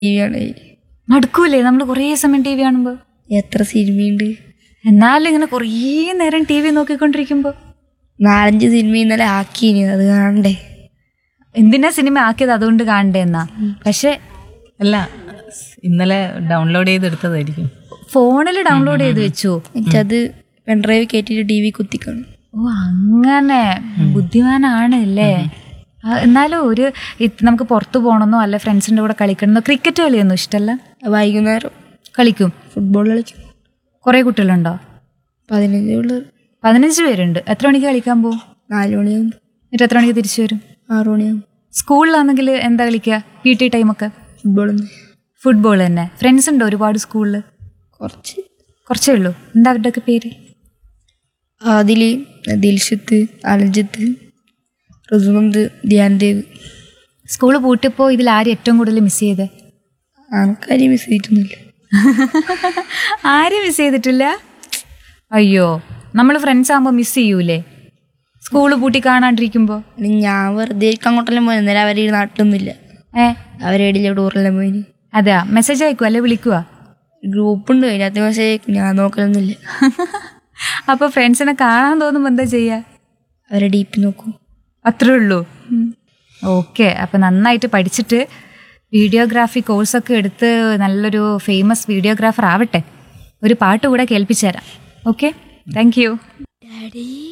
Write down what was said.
T V ആണ് മടുക്കൂലേ നമ്മൾ കുറേ സമയം ടി വി കാണുമ്പോൾ എത്ര സിനിമയുണ്ട് എന്നാലും ഇങ്ങനെ കുറേ നേരം ടി വി നോക്കിക്കൊണ്ടിരിക്കുമ്പോൾ നാലഞ്ച് സിനിമ ഇന്നലെ ആക്കിയിനി അത് കാണണ്ടേ എന്തിനാ സിനിമ ആക്കിയത് അതുകൊണ്ട് കാണണ്ടേ എന്നാ പക്ഷെ അല്ല ഇന്നലെ ഡൗൺലോഡ് ചെയ്തെടുത്തതായിരിക്കും ഫോണിൽ ഡൗൺലോഡ് ചെയ്ത് വെച്ചു എന്നിട്ടത് പെൺഡ്രൈവ് കയറ്റിയിട്ട് ടി വി കുത്തിക്കാണും ഓ അങ്ങനെ ബുദ്ധിമാനാണ് അല്ലേ ആ, എന്നാലും ഒരു ഇത് നമുക്ക് പുറത്തു പോകണമെന്നോ അല്ല ഫ്രണ്ട്സിൻ്റെ കൂടെ കളിക്കണമെന്നോ ക്രിക്കറ്റ് കളിയൊന്നും ഇഷ്ടമല്ല വൈകുന്നേരം കളിക്കും ഫുട്ബോൾ കളിക്കും കുറേ കുട്ടികളുണ്ടോ പതിനഞ്ച് പിള്ളേർ പതിനഞ്ച് പേരുണ്ട് എത്ര മണിക്ക് കളിക്കാൻ പോകും നാല് മണിയാകുമ്പോൾ എന്നിട്ട് എത്ര മണിക്ക് തിരിച്ചു വരും ആറു മണിയാകുമ്പോൾ സ്കൂളിലാണെങ്കിൽ എന്താ കളിക്കുക പി ടി ടൈമൊക്കെ ഫുട്ബോൾ ഫുട്ബോൾ തന്നെ ഫ്രണ്ട്സ് ഉണ്ടോ ഒരുപാട് സ്കൂളിൽ കുറച്ച് കുറച്ചേ ഉള്ളൂ എന്താ അവരുടെയൊക്കെ പേര് ആദിൽ ദിൽഷത്ത് അലജിത്ത് ഋതുനന്ദ് ധ്യാൻദേവ് സ്കൂൾ പൂട്ടിയപ്പോൾ ഇതിൽ ആരും ഏറ്റവും കൂടുതൽ മിസ് ചെയ്തേ ആൾക്കാരെയും മിസ് ചെയ്തിട്ടൊന്നുമില്ല ആരും മിസ് ചെയ്തിട്ടില്ല അയ്യോ നമ്മൾ ഫ്രണ്ട്സ് ആകുമ്പോൾ മിസ് ചെയ്യൂലേ സ്കൂൾ പൂട്ടി കാണാണ്ടിരിക്കുമ്പോൾ അല്ലെങ്കിൽ ഞാൻ വെറുതെ ഇരിക്കാൻ അങ്ങോട്ടെല്ലാം പോയി അന്നേരം അവർ നാട്ടിലൊന്നുമില്ല ഏ അവരെടിയിലെ ടൂറെല്ലാം പോയിന് അതെയാ മെസ്സേജ് അയക്കുവോ അല്ലെ വിളിക്കുക ഗ്രൂപ്പുണ്ട് അതിനകത്ത് മെസ്സേജ് അയക്കും ഞാൻ നോക്കലൊന്നുമില്ല അപ്പോൾ ഫ്രണ്ട്സിനെ കാണാൻ തോന്നുമ്പോൾ എന്താ ചെയ്യുക അവരെ ഡി പി നോക്കും അത്രേ ഉള്ളൂ ഓക്കെ അപ്പം നന്നായിട്ട് പഠിച്ചിട്ട് വീഡിയോഗ്രാഫി കോഴ്സൊക്കെ എടുത്ത് നല്ലൊരു ഫേമസ് വീഡിയോഗ്രാഫർ ആവട്ടെ ഒരു പാട്ട് കൂടെ കേൾപ്പിച്ചു തരാം ഓക്കെ താങ്ക് യു ഡാഡി